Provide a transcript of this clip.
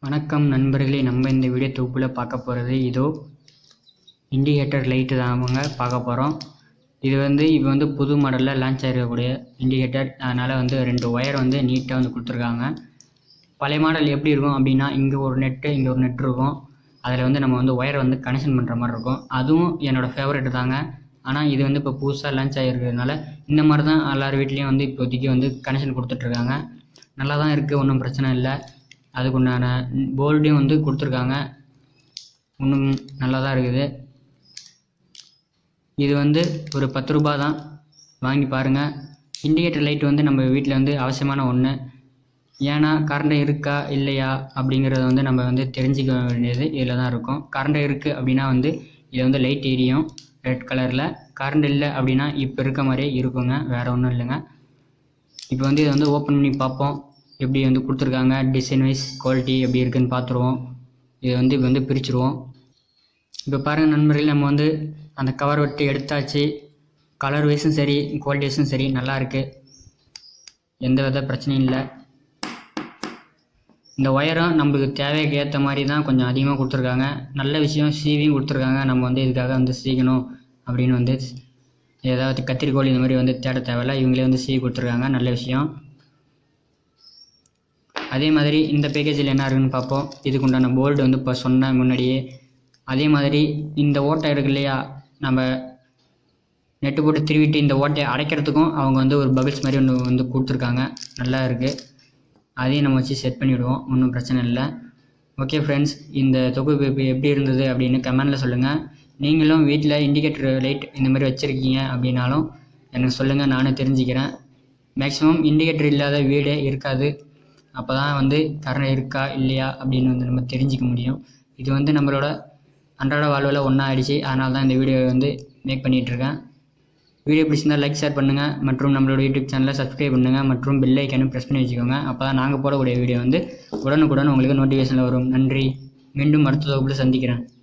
வணக்கம் நண்பர்களே நம்ம இந்த வீடியோ தொகுப்பில் பார்க்க போகிறது இதோ இண்டிகேட்டர் லைட்டு தான் அவங்க பார்க்க போகிறோம் இது வந்து இப்போ வந்து புது மாடலில் லான்ச் ஆகிருக்கக்கூடிய இண்டிகேட்டர் அதனால் வந்து ரெண்டு ஒயர் வந்து நீட்டாக வந்து கொடுத்துருக்காங்க பழைய மாடல் எப்படி இருக்கும் அப்படின்னா இங்கே ஒரு நெட்டு இங்கே ஒரு நெட் இருக்கும் அதில் வந்து நம்ம வந்து ஒயரை வந்து கனெக்ஷன் பண்ணுற மாதிரி இருக்கும் அதுவும் என்னோடய ஃபேவரட் தாங்க ஆனால் இது வந்து இப்போ புதுசாக லான்ச் ஆகிருக்கிறதுனால இந்த மாதிரி தான் எல்லார் வீட்லேயும் வந்து இப்போதைக்கு வந்து கனெக்ஷன் கொடுத்துட்ருக்காங்க நல்லா தான் இருக்குது ஒன்றும் பிரச்சனை இல்லை அதுக்குண்டான போல்டையும் வந்து கொடுத்துருக்காங்க இன்னும் நல்லா தான் இருக்குது இது வந்து ஒரு பத்து ரூபா தான் வாங்கி பாருங்கள் இண்டிகேட்டர் லைட் வந்து நம்ம வீட்டில் வந்து அவசியமான ஒன்று ஏன்னா கரண்ட் இருக்கா இல்லையா அப்படிங்கிறத வந்து நம்ம வந்து தெரிஞ்சுக்க வேண்டியது இதில் தான் இருக்கும் கரண்ட் இருக்குது அப்படின்னா வந்து இதில் வந்து லைட் எரியும் ரெட் கலரில் கரண்ட் இல்லை அப்படின்னா இப்போ இருக்க மாதிரியே இருக்குங்க வேறு ஒன்றும் இல்லைங்க இப்போ வந்து இதை வந்து ஓப்பன் பண்ணி பார்ப்போம் எப்படி வந்து கொடுத்துருக்காங்க டிசைன் வைஸ் குவாலிட்டி எப்படி இருக்குன்னு பார்த்துருவோம் இதை வந்து இப்போ வந்து பிரிச்சுருவோம் இப்போ பாருங்கள் நண்பர்களே நம்ம வந்து அந்த கவர் வெட்டி எடுத்தாச்சு கலர் வைஸும் சரி குவாலிட்டி வைஸும் சரி நல்லா இருக்குது எந்த வித பிரச்சனையும் இல்லை இந்த ஒயரும் நம்மளுக்கு தேவைக்கு ஏற்ற மாதிரி தான் கொஞ்சம் அதிகமாக கொடுத்துருக்காங்க நல்ல விஷயம் சீவியும் கொடுத்துருக்காங்க நம்ம வந்து இதுக்காக வந்து சீக்கணும் அப்படின்னு வந்து ஏதாவது கத்திரிக்கோள் இந்த மாதிரி வந்து தேட தேவையில்ல இவங்களே வந்து சீவி கொடுத்துருக்காங்க நல்ல விஷயம் அதே மாதிரி இந்த பேக்கேஜில் என்ன இருக்குன்னு பார்ப்போம் இதுக்கு உண்டான போல்டு வந்து இப்போ சொன்னேன் முன்னாடியே அதே மாதிரி இந்த ஓட்டை இருக்கு இல்லையா நம்ம நெட்டு போட்டு திருவிட்டு இந்த ஓட்டையை அடைக்கிறதுக்கும் அவங்க வந்து ஒரு பபிள்ஸ் மாதிரி ஒன்று வந்து கொடுத்துருக்காங்க நல்லா இருக்குது அதையும் நம்ம வச்சு செட் பண்ணிவிடுவோம் ஒன்றும் பிரச்சனை இல்லை ஓகே ஃப்ரெண்ட்ஸ் இந்த தொகுப்பு இப்போ எப்படி இருந்தது அப்படின்னு கமெண்டில் சொல்லுங்கள் நீங்களும் வீட்டில் இண்டிகேட்டர் லைட் இந்த மாதிரி வச்சுருக்கீங்க அப்படின்னாலும் எனக்கு சொல்லுங்கள் நானும் தெரிஞ்சுக்கிறேன் மேக்ஸிமம் இண்டிகேட்டர் இல்லாத வீடே இருக்காது அப்போ தான் வந்து கரண்ட் இருக்கா இல்லையா அப்படின்னு வந்து நம்ம தெரிஞ்சிக்க முடியும் இது வந்து நம்மளோட அன்றாட வாழ்வில் ஒன்றா ஆயிடுச்சு அதனால தான் இந்த வீடியோ வந்து மேக் பண்ணிகிட்ருக்கேன் வீடியோ பிடிச்சிருந்தால் லைக் ஷேர் பண்ணுங்கள் மற்றும் நம்மளோட யூடியூப் சேனலை சப்ஸ்கிரைப் பண்ணுங்கள் மற்றும் பெல் ஐக்கானும் ப்ரெஸ் பண்ணி வச்சுக்கோங்க அப்போ தான் நாங்கள் போடக்கூடிய வீடியோ வந்து உடனுக்குடன் உங்களுக்கு நோட்டிஃபிகேஷனில் வரும் நன்றி மீண்டும் அடுத்த தொகுப்பில் சந்திக்கிறேன்